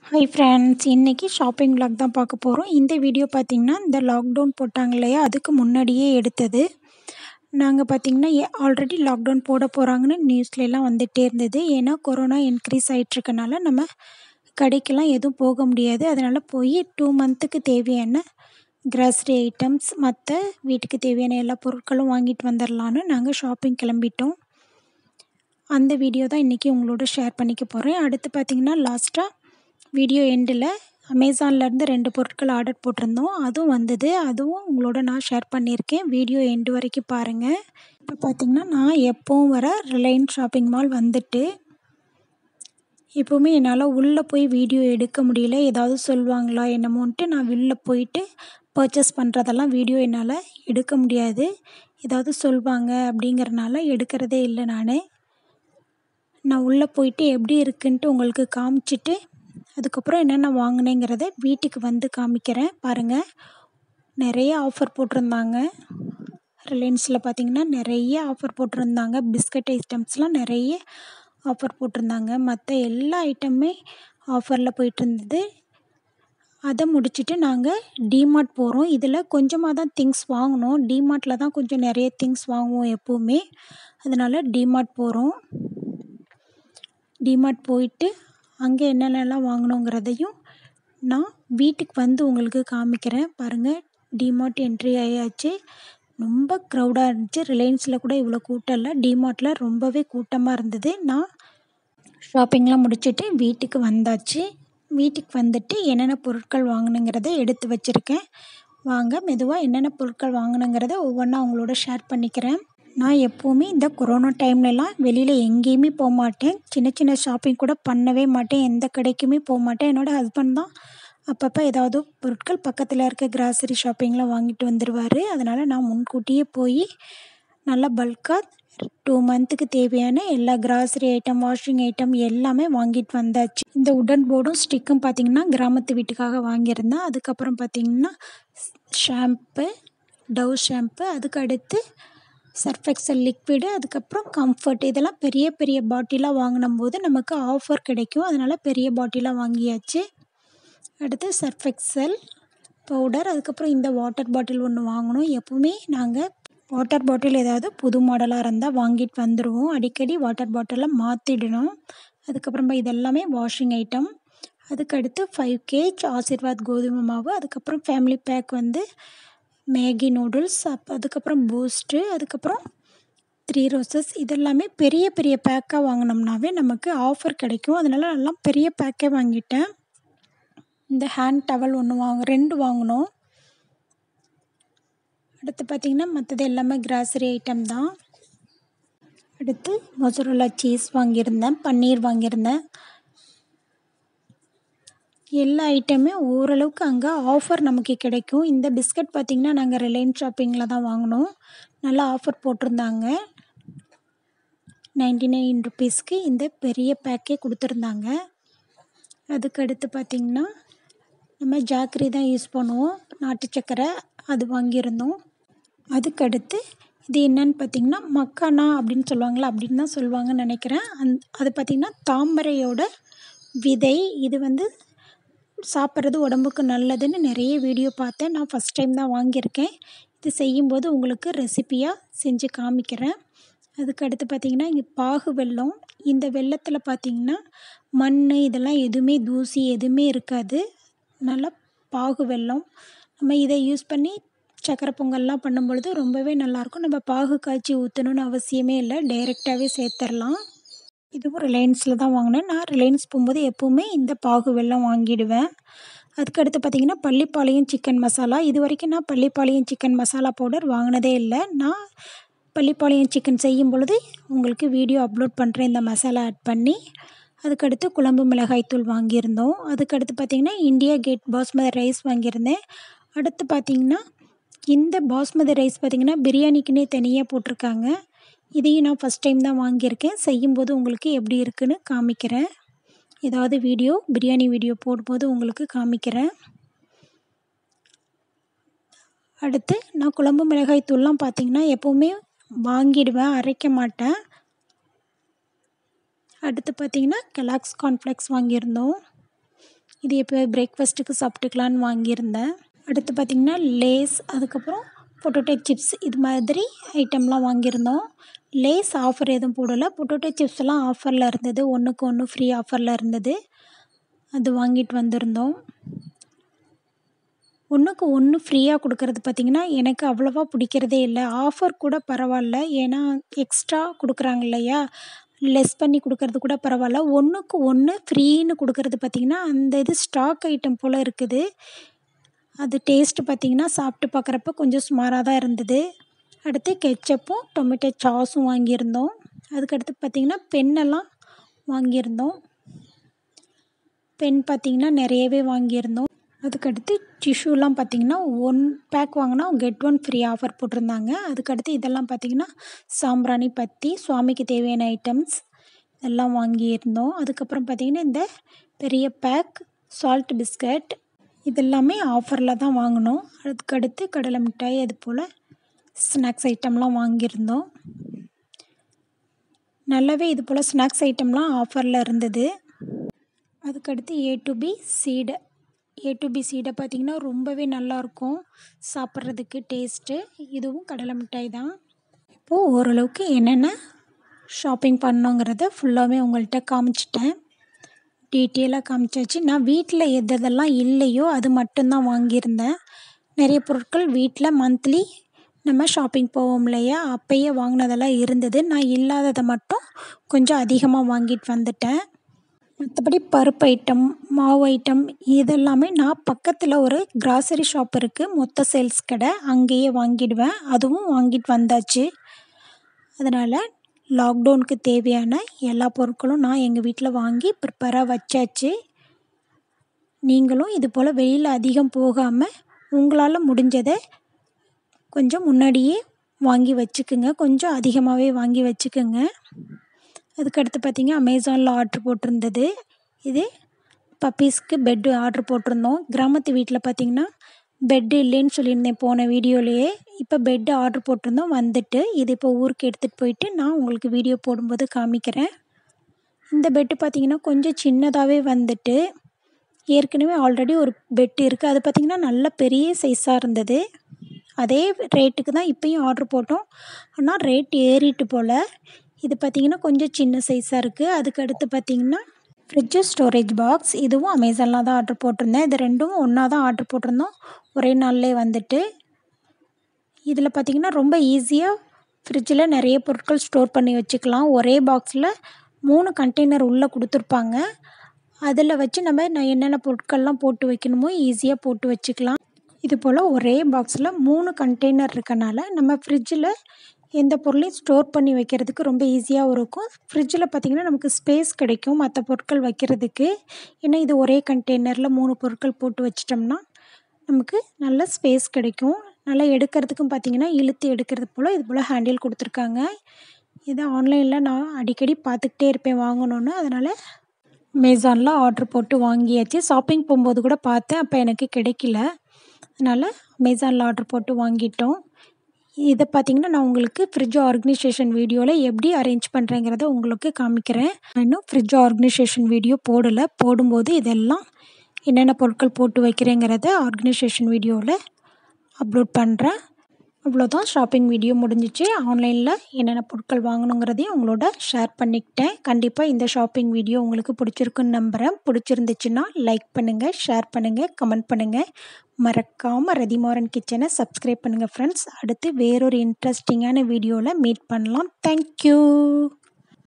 hi friends இன்றைக்கி shopping vlog தான் பார்க்க போகிறோம் இந்த வீடியோ பார்த்திங்கன்னா இந்த லாக்டவுன் போட்டாங்க இல்லையா அதுக்கு முன்னாடியே எடுத்தது நாங்கள் பார்த்திங்கன்னா ஆல்ரெடி லாக்டவுன் போட போகிறாங்கன்னு நியூஸ்லலாம் வந்துகிட்டே இருந்தது ஏன்னா கொரோனா இன்க்ரீஸ் ஆகிட்ருக்கனால நம்ம கடைக்கெல்லாம் எதுவும் போக முடியாது அதனால் போய் டூ மந்த்துக்கு தேவையான கிராசரி ஐட்டம்ஸ் மற்ற வீட்டுக்கு தேவையான எல்லா பொருட்களும் வாங்கிட்டு வந்துடலான்னு நாங்கள் ஷாப்பிங் கிளம்பிட்டோம் அந்த வீடியோ தான் இன்றைக்கி உங்களோட ஷேர் பண்ணிக்க போகிறேன் அடுத்து பார்த்திங்கன்னா லாஸ்ட்டாக வீடியோ எண்டில் அமேசான்லேருந்து ரெண்டு பொருட்கள் ஆர்டர் போட்டிருந்தோம் அதுவும் வந்தது அதுவும் உங்களோட நான் ஷேர் பண்ணியிருக்கேன் வீடியோ எண்டு வரைக்கும் பாருங்கள் இப்போ பார்த்திங்கன்னா நான் எப்போவும் வர ரிலையன்ஸ் ஷாப்பிங் மால் வந்துட்டு எப்போவுமே என்னால் உள்ளே போய் வீடியோ எடுக்க முடியல ஏதாவது சொல்லுவாங்களா என்னமோன்ட்டு நான் வெளில போயிட்டு பர்ச்சேஸ் பண்ணுறதெல்லாம் வீடியோ என்னால் எடுக்க முடியாது ஏதாவது சொல்வாங்க அப்படிங்கிறனால எடுக்கிறதே இல்லை நான் நான் உள்ளே போயிட்டு எப்படி இருக்குன்ட்டு உங்களுக்கு காமிச்சிட்டு அதுக்கப்புறம் என்னென்ன வாங்கினேங்கிறத வீட்டுக்கு வந்து காமிக்கிறேன் பாருங்கள் நிறைய ஆஃபர் போட்டிருந்தாங்க ரிலையன்ஸில் பார்த்திங்கன்னா நிறைய ஆஃபர் போட்டிருந்தாங்க பிஸ்கட் ஐட்டம்ஸ்லாம் நிறைய ஆஃபர் போட்டிருந்தாங்க மற்ற எல்லா ஐட்டமுமே ஆஃபரில் போயிட்டுருந்தது அதை முடிச்சுட்டு நாங்கள் டிமார்ட் போகிறோம் இதில் கொஞ்சமாக தான் திங்ஸ் வாங்கினோம் டிமார்ட்டில் தான் கொஞ்சம் நிறைய திங்ஸ் வாங்குவோம் எப்போவுமே அதனால் டிமார்ட் போகிறோம் டிமார்ட் போயிட்டு அங்கே என்னென்னலாம் வாங்கினோங்கிறதையும் நான் வீட்டுக்கு வந்து உங்களுக்கு காமிக்கிறேன் பாருங்கள் டிமார்ட் என்ட்ரி ஆயாச்சு ரொம்ப க்ரௌடாக இருந்துச்சு ரிலையன்ஸில் கூட இவ்வளோ கூட்டம் இல்லை டிமார்ட்டில் ரொம்பவே கூட்டமாக இருந்தது நான் ஷாப்பிங்லாம் முடிச்சுட்டு வீட்டுக்கு வந்தாச்சு வீட்டுக்கு வந்துட்டு என்னென்ன பொருட்கள் வாங்கினுங்கிறத எடுத்து வச்சுருக்கேன் வாங்க மெதுவாக என்னென்ன பொருட்கள் வாங்கினுங்கிறத ஒவ்வொன்றா அவங்களோட ஷேர் பண்ணிக்கிறேன் நான் எப்போவுமே இந்த கொரோனா டைம்லலாம் வெளியில் எங்கேயுமே போக மாட்டேன் சின்ன சின்ன ஷாப்பிங் கூட பண்ணவே மாட்டேன் எந்த கடைக்குமே போக மாட்டேன் என்னோடய ஹஸ்பண்ட் தான் அப்பப்போ ஏதாவது பொருட்கள் பக்கத்தில் இருக்க கிராசரி ஷாப்பிங்கில் வாங்கிட்டு வந்துடுவார் அதனால் நான் முன்கூட்டியே போய் நல்லா பல்காக டூ மந்த்துக்கு தேவையான எல்லா கிராசரி ஐட்டம் வாஷிங் ஐட்டம் எல்லாமே வாங்கிட்டு வந்தாச்சு இந்த உடன் போர்டும் ஸ்டிக்கும் பார்த்திங்கன்னா கிராமத்து வீட்டுக்காக வாங்கியிருந்தேன் அதுக்கப்புறம் பார்த்திங்கன்னா ஷாம்பு டவ் ஷாம்பு அதுக்கு அடுத்து சர்ஃபெக்சல் லிக்விடு அதுக்கப்புறம் கம்ஃபர்ட் இதெல்லாம் பெரிய பெரிய பாட்டிலாக வாங்கினும் போது நமக்கு ஆஃபர் கிடைக்கும் அதனால் பெரிய பாட்டிலாக வாங்கியாச்சு அடுத்து சர்ஃபெக்சல் பவுடர் அதுக்கப்புறம் இந்த வாட்டர் பாட்டில் ஒன்று வாங்கினோம் எப்போவுமே நாங்கள் வாட்டர் பாட்டில் ஏதாவது புது மாடலாக இருந்தால் வாங்கிட்டு வந்துடுவோம் அடிக்கடி வாட்டர் பாட்டிலை மாற்றிடணும் அதுக்கப்புறம் இதெல்லாமே வாஷிங் ஐட்டம் அதுக்கடுத்து ஃபைவ் கேஜ் ஆசிர்வாத் கோதுமை மாவு அதுக்கப்புறம் ஃபேமிலி பேக் வந்து மேகி நூடுல்ஸ் அப் அதுக்கப்புறம் பூஸ்ட்டு அதுக்கப்புறம் த்ரீ ரோசஸ் இதெல்லாமே பெரிய பெரிய பேக்காக வாங்கினோம்னாவே நமக்கு ஆஃபர் கிடைக்கும் அதனால் எல்லாம் பெரிய பேக்கே வாங்கிட்டேன் இந்த ஹேண்ட் டவல் ஒன்று வாங்க ரெண்டு வாங்கினோம் அடுத்து பார்த்திங்கன்னா மற்றது எல்லாமே கிராசரி ஐட்டம் தான் அடுத்து மொசரோலா சீஸ் வாங்கியிருந்தேன் பன்னீர் வாங்கியிருந்தேன் எல்லா ஐட்டமே ஓரளவுக்கு அங்கே ஆஃபர் நமக்கு கிடைக்கும் இந்த பிஸ்கட் பார்த்திங்கன்னா நாங்கள் ரிலையன்ஸ் ஷாப்பிங்கில் தான் வாங்கினோம் நல்லா ஆஃபர் போட்டிருந்தாங்க நைன்டி நைன் ருபீஸ்க்கு இந்த பெரிய பேக்கே கொடுத்துருந்தாங்க அதுக்கு அடுத்து பார்த்திங்கன்னா நம்ம ஜாக்கிரி தான் யூஸ் பண்ணுவோம் நாட்டு சக்கரை அது வாங்கியிருந்தோம் அதுக்கடுத்து இது என்னன்னு பார்த்திங்கன்னா மக்கானா அப்படின்னு சொல்லுவாங்களா அப்படின்னு தான் சொல்லுவாங்கன்னு நினைக்கிறேன் அந் அது பார்த்திங்கன்னா தாமரையோட விதை இது வந்து சாப்பிட்றது உடம்புக்கு நல்லதுன்னு நிறைய வீடியோ பார்த்தேன் நான் ஃபஸ்ட் டைம் தான் வாங்கியிருக்கேன் இது செய்யும்போது உங்களுக்கு ரெசிப்பியாக செஞ்சு காமிக்கிறேன் அதுக்கு அடுத்து பார்த்திங்கன்னா இங்கே பாகு வெல்லம் இந்த வெள்ளத்தில் பார்த்திங்கன்னா மண் இதெல்லாம் எதுவுமே தூசி எதுவுமே இருக்காது நல்லா பாகு வெல்லம் நம்ம இதை யூஸ் பண்ணி சக்கரை பொங்கல்லாம் பண்ணும்பொழுது ரொம்பவே நல்லாயிருக்கும் நம்ம பாகு காய்ச்சி ஊற்றணுன்னு அவசியமே இல்லை டைரெக்டாகவே சேர்த்துடலாம் இதுவும் ரிலையன்ஸில் தான் வாங்கினேன் நான் ரிலையன்ஸ் போகும்போது எப்போவுமே இந்த பாகு வெல்லம் வாங்கிடுவேன் அதுக்கடுத்து பார்த்திங்கன்னா பள்ளிப்பாளையம் சிக்கன் மசாலா இது வரைக்கும் நான் பள்ளிப்பாளையம் சிக்கன் மசாலா பவுடர் வாங்கினதே இல்லை நான் பள்ளிப்பாளையம் சிக்கன் செய்யும் பொழுது உங்களுக்கு வீடியோ அப்லோட் பண்ணுறேன் இந்த மசாலா ஆட் பண்ணி அதுக்கடுத்து குழம்பு மிளகாய் தூள் வாங்கியிருந்தோம் அதுக்கடுத்து பார்த்திங்கன்னா இந்தியா கேட் பாஸ்மதி ரைஸ் வாங்கியிருந்தேன் அடுத்து பார்த்திங்கன்னா இந்த பாஸ்மதி ரைஸ் பார்த்திங்கன்னா பிரியாணிக்குன்னே தனியாக போட்டிருக்காங்க இதையும் நான் ஃபஸ்ட் டைம் தான் வாங்கியிருக்கேன் செய்யும்போது உங்களுக்கு எப்படி இருக்குன்னு காமிக்கிறேன் ஏதாவது வீடியோ பிரியாணி வீடியோ போடும்போது உங்களுக்கு காமிக்கிறேன் அடுத்து நான் குழம்பு மிளகாய் தூள்லாம் பார்த்திங்கன்னா எப்போவுமே வாங்கிடுவேன் அரைக்க மாட்டேன் அடுத்து பார்த்திங்கன்னா கெலாக்ஸ் கார்ன்ஃப்ளெக்ஸ் வாங்கியிருந்தோம் இது எப்போ பிரேக்ஃபாஸ்ட்டுக்கு சாப்பிட்டுக்கலான்னு வாங்கியிருந்தேன் அடுத்து பார்த்திங்கன்னா லேஸ் அதுக்கப்புறம் பொட்டோட்டோ சிப்ஸ் இது மாதிரி ஐட்டம்லாம் வாங்கியிருந்தோம் லேஸ் ஆஃபர் எதுவும் போடலை பொட்டோட்டோ சிப்ஸ் எல்லாம் ஆஃபரில் இருந்தது ஒன்றுக்கு ஒன்று ஃப்ரீ ஆஃபரில் இருந்தது அது வாங்கிட்டு வந்திருந்தோம் ஒன்றுக்கு ஒன்று ஃப்ரீயாக கொடுக்கறது பார்த்திங்கன்னா எனக்கு அவ்வளோவா பிடிக்கிறதே இல்லை ஆஃபர் கூட பரவாயில்ல ஏன்னா எக்ஸ்ட்ரா கொடுக்குறாங்க இல்லையா லெஸ் பண்ணி கொடுக்கறது கூட பரவாயில்ல ஒன்றுக்கு ஒன்று ஃப்ரீன்னு கொடுக்கறது பார்த்திங்கன்னா அந்த இது ஸ்டாக் ஐட்டம் போல் இருக்குது அது டேஸ்ட்டு பார்த்திங்கன்னா சாப்பிட்டு பார்க்குறப்ப கொஞ்சம் சுமாராக தான் இருந்தது அடுத்து கெச்சப்பும் டொமேட்டோ சாஸும் வாங்கியிருந்தோம் அதுக்கடுத்து பார்த்திங்கன்னா பெண்ணெல்லாம் வாங்கியிருந்தோம் பென் பார்த்திங்கன்னா நிறையவே வாங்கியிருந்தோம் அதுக்கடுத்து டிஷ்யூலாம் பார்த்திங்கன்னா ஒன் பேக் வாங்கினா கெட் ஒன் ஃப்ரீ ஆஃபர் போட்டிருந்தாங்க அதுக்கடுத்து இதெல்லாம் பார்த்திங்கன்னா சாம்பிராணி பத்தி சுவாமிக்கு தேவையான ஐட்டம்ஸ் எல்லாம் வாங்கியிருந்தோம் அதுக்கப்புறம் பார்த்திங்கன்னா இந்த பெரிய பேக் சால்ட் பிஸ்கட் இதெல்லாமே ஆஃபரில் தான் வாங்கினோம் அதுக்கடுத்து கடலை மிட்டாய் அது போல் ஸ்நாக்ஸ் ஐட்டம்லாம் வாங்கியிருந்தோம் நல்லாவே இது போல் ஸ்நாக்ஸ் ஐட்டம்லாம் ஆஃபரில் இருந்தது அதுக்கடுத்து ஏ டு பி சீடை ஏ டு பி சீடை பார்த்திங்கன்னா ரொம்பவே நல்லாயிருக்கும் சாப்பிட்றதுக்கு டேஸ்ட்டு இதுவும் கடலை மிட்டாய் தான் இப்போது ஓரளவுக்கு என்னென்ன ஷாப்பிங் பண்ணோங்கிறத ஃபுல்லாகவே உங்கள்கிட்ட காமிச்சிட்டேன் டீட்டெயிலாக காமிச்சாச்சு நான் வீட்டில் எது எதெல்லாம் இல்லையோ அது மட்டும்தான் வாங்கியிருந்தேன் நிறைய பொருட்கள் வீட்டில் மந்த்லி நம்ம ஷாப்பிங் போவோம் இல்லையா அப்போயே வாங்கினதெல்லாம் இருந்தது நான் இல்லாததை மட்டும் கொஞ்சம் அதிகமாக வாங்கிட்டு வந்துட்டேன் மற்றபடி பருப்பு ஐட்டம் மாவு ஐட்டம் இதெல்லாமே நான் பக்கத்தில் ஒரு கிராசரி ஷாப் இருக்குது மொத்த சேல்ஸ் கடை அங்கேயே வாங்கிடுவேன் அதுவும் வாங்கிட்டு வந்தாச்சு அதனால் லாக்டவுனுக்கு தேவையான எல்லா பொருட்களும் நான் எங்கள் வீட்டில் வாங்கி ப்ரிப்பராக வச்சாச்சு நீங்களும் இது போல் வெளியில் அதிகம் போகாமல் உங்களால் முடிஞ்சதை கொஞ்சம் முன்னாடியே வாங்கி வச்சுக்குங்க கொஞ்சம் அதிகமாகவே வாங்கி வச்சுக்கோங்க அதுக்கடுத்து பார்த்திங்க அமேசானில் ஆர்ட்ரு போட்டிருந்தது இது பப்பீஸ்க்கு பெட்டு ஆர்ட்ரு போட்டிருந்தோம் கிராமத்து வீட்டில் பார்த்திங்கன்னா பெட்டு இல்லைன்னு சொல்லியிருந்தேன் போன வீடியோலேயே இப்போ பெட்டு ஆர்ட்ரு போட்டிருந்தோம் வந்துட்டு இது இப்போ ஊருக்கு எடுத்துகிட்டு போயிட்டு நான் உங்களுக்கு வீடியோ போடும்போது காமிக்கிறேன் இந்த பெட்டு பார்த்திங்கன்னா கொஞ்சம் சின்னதாகவே வந்துட்டு ஏற்கனவே ஆல்ரெடி ஒரு பெட்டு இருக்குது அது பார்த்திங்கன்னா நல்ல பெரிய சைஸாக இருந்தது அதே ரேட்டுக்கு தான் இப்போயும் ஆர்ட்ரு போட்டோம் ஆனால் ரேட் ஏறிட்டு போல் இது பார்த்திங்கன்னா கொஞ்சம் சின்ன சைஸாக இருக்குது அதுக்கு அடுத்து பார்த்திங்கன்னா ஃப்ரிட்ஜு ஸ்டோரேஜ் பாக்ஸ் இதுவும் அமேசானில் தான் ஆர்ட்ரு போட்டிருந்தேன் இது ரெண்டும் ஒன்றா தான் ஆர்ட்ரு போட்டிருந்தோம் ஒரே நாள்லே வந்துட்டு இதில் பார்த்திங்கன்னா ரொம்ப ஈஸியாக ஃப்ரிட்ஜில் நிறைய பொருட்கள் ஸ்டோர் பண்ணி வச்சுக்கலாம் ஒரே பாக்ஸில் மூணு கண்டெய்னர் உள்ளே கொடுத்துருப்பாங்க அதில் வச்சு நம்ம நான் என்னென்ன பொருட்கள்லாம் போட்டு வைக்கணுமோ ஈஸியாக போட்டு வச்சுக்கலாம் இது போல் ஒரே பாக்ஸில் மூணு கண்டெய்னர் இருக்கனால நம்ம ஃப்ரிட்ஜில் எந்த பொருளையும் ஸ்டோர் பண்ணி வைக்கிறதுக்கு ரொம்ப ஈஸியாகவும் இருக்கும் ஃப்ரிட்ஜில் பார்த்திங்கன்னா நமக்கு ஸ்பேஸ் கிடைக்கும் மற்ற பொருட்கள் வைக்கிறதுக்கு ஏன்னா இது ஒரே கண்டெய்னரில் மூணு பொருட்கள் போட்டு வச்சிட்டோம்னா நமக்கு நல்ல ஸ்பேஸ் கிடைக்கும் நல்லா எடுக்கிறதுக்கும் பார்த்திங்கன்னா இழுத்து எடுக்கிறது போல் இது போல் ஹேண்டில் கொடுத்துருக்காங்க இதை ஆன்லைனில் நான் அடிக்கடி பார்த்துக்கிட்டே இருப்பேன் வாங்கணுன்னு அதனால் அமேசானில் ஆர்ட்ரு போட்டு வாங்கியாச்சு ஷாப்பிங் போகும்போது கூட பார்த்தேன் அப்போ எனக்கு கிடைக்கல அதனால் அமேசானில் ஆர்ட்ரு போட்டு வாங்கிட்டோம் இதை பார்த்திங்கன்னா நான் உங்களுக்கு ஃப்ரிட்ஜ் ஆர்கனைசேஷன் வீடியோவில் எப்படி அரேஞ்ச் பண்ணுறேங்கிறத உங்களுக்கு காமிக்கிறேன் நான் இன்னும் ஃப்ரிட்ஜ் ஆர்கனைசேஷன் வீடியோ போடலை போடும்போது இதெல்லாம் என்னென்ன பொருட்கள் போட்டு வைக்கிறேங்கிறத ஆர்கனைசேஷன் வீடியோவில் அப்லோட் பண்ணுறேன் அவ்வளோதான் ஷாப்பிங் வீடியோ முடிஞ்சிச்சு ஆன்லைனில் என்னென்ன பொருட்கள் வாங்கணுங்கிறதையும் உங்களோட ஷேர் பண்ணிக்கிட்டேன் கண்டிப்பாக இந்த ஷாப்பிங் வீடியோ உங்களுக்கு பிடிச்சிருக்குன்னு நம்புகிறேன் பிடிச்சிருந்துச்சுன்னா லைக் பண்ணுங்கள் ஷேர் பண்ணுங்கள் கமெண்ட் பண்ணுங்கள் மறக்காமல் ரதிமாறன் கிச்சனை சப்ஸ்கிரைப் பண்ணுங்கள் ஃப்ரெண்ட்ஸ் அடுத்து வேறொரு இன்ட்ரெஸ்டிங்கான வீடியோவில் மீட் பண்ணலாம் தேங்க்யூ